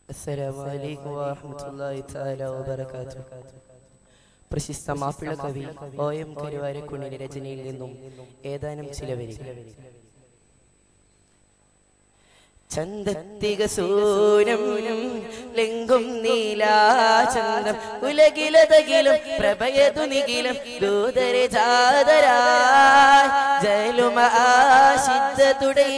അസ്സലാമു അലൈക്കും വറഹ്മത്തുള്ളാഹി തആല വബറകാതുഹു പ്രശസ്ത മാപ്പിള കവി ഒ എം കരുവാരക്കുണിന്റെ രചനയിൽ നിന്നും ഏതാനും ചില വരികൾ ചന്തത്തിക സൂനം ലിംഗും നീലാചന്തം ഉലകിലതകിലും പ്രഭയതു നികിലും ദൂതരെ ജാതരാ ജലുമ ആശിദ്ധതുടൈ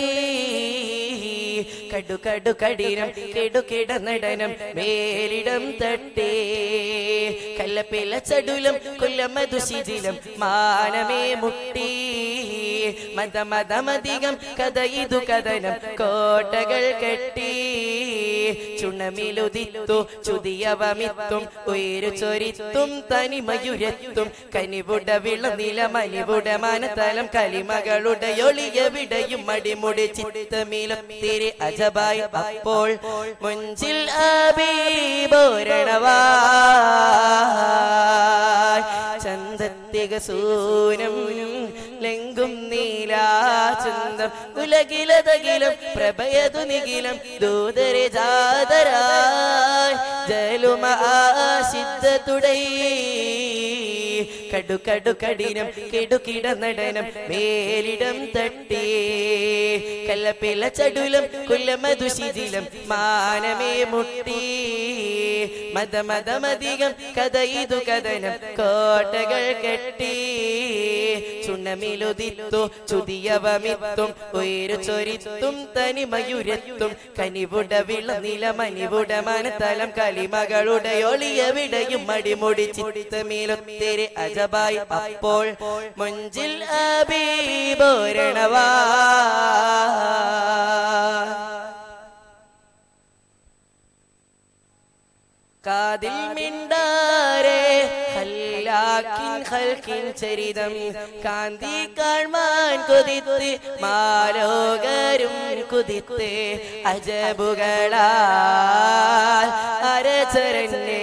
കടു കടു കടിനം കെടു കിട നടനം മേലിടം തട്ടേ കല്ലപ്പില ചടുലം കൊല്ലമധു ശിഥിലം മാനമേ മുട്ടി മത മതമധികം കഥ ഇതു കഥനം കോട്ടകൾ കെട്ടി ചുണമിലുദിത്തു ചുതിയവമിത്തും ഉയരു ചൊരിത്തും തനിമയുരത്തും കനിവുട വിളനില മനിവുട മനതലം കലിമകളുടെ ഒളിയ വിടയും മടിമുടി ചിത്തമിലത്തിരി അജബായി അപ്പോൾ മുഞ്ചിൽ അബീബോരണവാ ചന്തത്തിക സൂനം ലെങ്കും നീലാചന്തം ഉലകിലതകിലും പ്രഭയതു നികിലം ദൂതരെ ജാതരായി ജലുമ ആശിദ്ധതുടൈ കടു കടു കടിനം കെടു കിട നടനം മേലിടം തട്ടി കല്ലപ്പില ചടുലം കുല്ലമധു ശിഥിലം മാനമേ മുട്ടി മത മതമധികം കഥ ഇതു കഥനം കോട്ടകൾ കെട്ടി ചുണ്ണമിലുദിത്തു ചുതിയവമിത്തും ഉയരു ചൊരിത്തും തനിമയുരത്തും കനിവുട വിളനില മനിവുട മനതലം കലിമകളുടെ ഒളിയ വിടയും മടിമുടി ചിത്തമീലൊത്തിരി അജബായി അപ്പോൾ മുഞ്ചിൽ അബീബോരണവാ കാതിൽ മിണ്ടാരെ ഹല്ലാക്കിൻ ഹൽക്കിൻ ചരിതം കാന്തി കാൺമാൻ കൊതിത്ത് മാലോകരും കുതിത്ത് അജബുകളാൽ അരചരന്നെ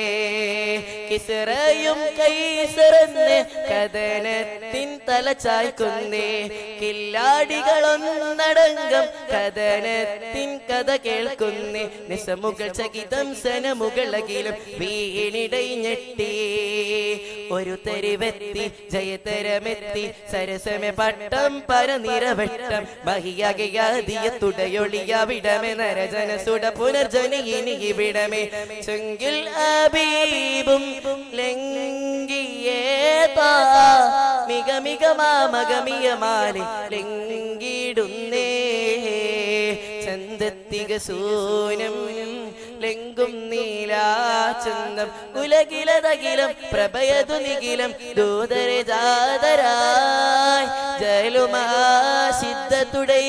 കിസറയും കൈസറന്ന് കഥനത്തിൻ തലച്ചായ്ക്കുന്നേ കില്ലാടികളൊന്നടങ്കം കഥനത്തിൻ കഥ കേൾക്കുന്നേ നിസമുകൾ ചകിതം സനമുകളകിലും വീണിടൈ ഞെട്ടി ഒരു തെരുവെത്തി ജയതരമെത്തി സരസമെ പട്ടം പരനിരവട്ടം ബഹിയകയാതിയ തുടയൊളിയ വിടമേ നരജന സുട പുനർജന ഇനി ഇവിടമേ ചെങ്കിൽ അബീബും ലംഘിയേ താ മിക മിക മാമകമിയ മാലി ലംഘിടുന്നേ ചന്തത്തിക സൂനം ലെങ്കും നീലാചന്തം ഉലകിലതകിലം പ്രഭയതു നികിലം ദൂതരെ ജാതരായി ജലുമാ സിദ്ധത്തുടൈ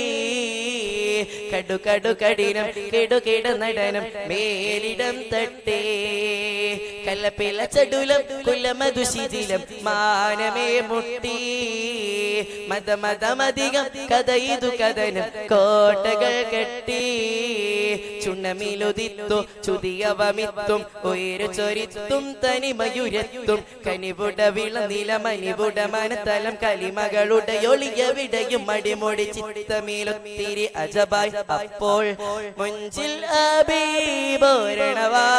കടു കടു കടിനം കെടു കിട നടനം മേലിടം തട്ടേ കല്ലപ്പില ചടുലം കുലമധു ശിഥിലം മാനമേ മുട്ടി മത മതമധികം കഥ ഇതു കഥനം കോട്ടകൾ കെട്ടി ചുണ്ണമിലുദിത്തു ചുതിയവമിത്തും ഉയരു ചൊരിത്തും തനിമയുരത്തും കനിവുട വിളനില മനിവുട മനതലം കലിമകളുടെ ഒളിയ വിടയും മടിമുടി ചിത്തമീലൊത്തിരി അജബായി അപ്പോൾ മുഞ്ചിൽ അബീബോരണവാ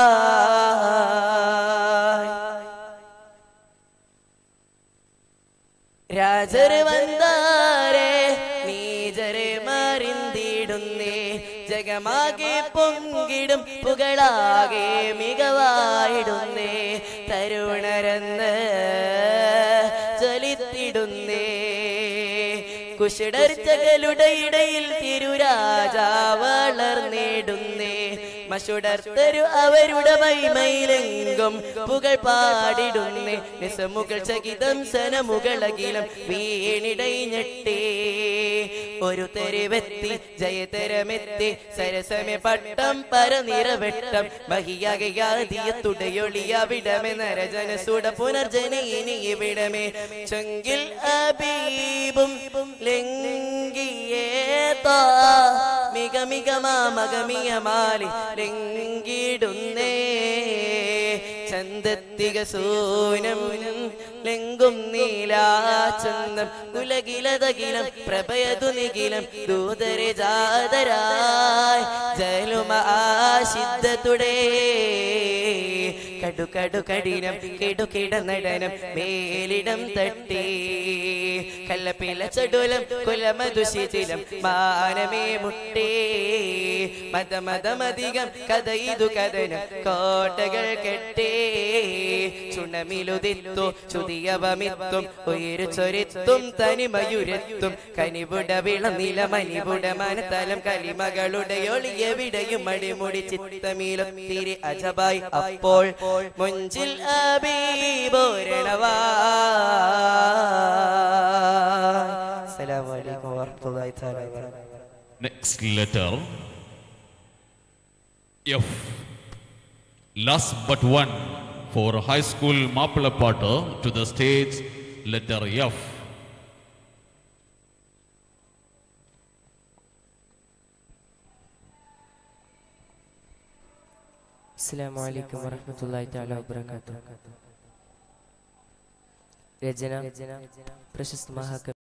രാജര് വന്നാരെ നീജരെ മറിന്തിടുന്നേ ജഗമാകെ പൊങ്കിടും പുകളാകെ മികവായിടുന്നേ തരുണരെന്ന് ചലിത്തിടുന്നേ കുശിടർച്ചകളുടെ ഇടയിൽ തിരുരാജ വളർന്നിടുന്നേ മഷുടർത്തരു അവരുടെ മൈമയിലെങ്കും പുകൾ പാടിടുന്നേ നിസമുകൾ ചകിതം സനമുകളകിലും വീണിടൈ ഞെട്ടേ ഒരു തെരുവെത്തി ജയതരമെത്തി സരസമെ പട്ടം പരനിറവെട്ടം മഹിയകയാതിയ തുടയൊളിയ വിടമേ നരജന സുട പുനർജന ഇനി ഇവിടമേ ചെങ്കിൽ അബീബും ലംഘിയേ താ മിക മിക മാമകമിയ മാലി ലംഘിടുന്നേ ചന്തത്തിക സൂനം ലെങ്കും നീലാചന്തം ഉലകിലതകിലം പ്രഭയതു നികിലം ദൂതരെ ജാതരായി ജലുമ ആശിദ്ധത്തുടേ കടു കടു കഠിനം കിടു കിട നടനം മേലിടം തട്ടി കല്ലപ്പില ചടുലം കുലമധുശിഥിലം മാനമേ മുട്ടേ മതമതമധികം കഥ ഇതു കഥനം കോട്ടകൾ കെട്ടേ ചുണമിലുതിത്തു ചുതിയവമിത്തും ഉയരു ചൊരിത്തും തനിമയുരത്തും കനിവുട വിളനില മനിവുട മനത്തലം കലിമകളുടെ ഒളിയവിടെയും അടിമുടി ചിത്തമീലും തിരി അജബായി അപ്പോൾ മുഞ്ചിൽ അബീബോരണവാ അസ്സലാമു അലൈക്കും വറഹ്മത്തുള്ളാഹി തആല വബറകാതുഹു Next letter F. Last but one for high school Mapalapata to the stage letter F. അസ്സലാമു അലൈക്കും വറഹ്മത്തുള്ളാഹി തആല വബറകാതുഹു രചന പ്രശസ്ത മഹാകവി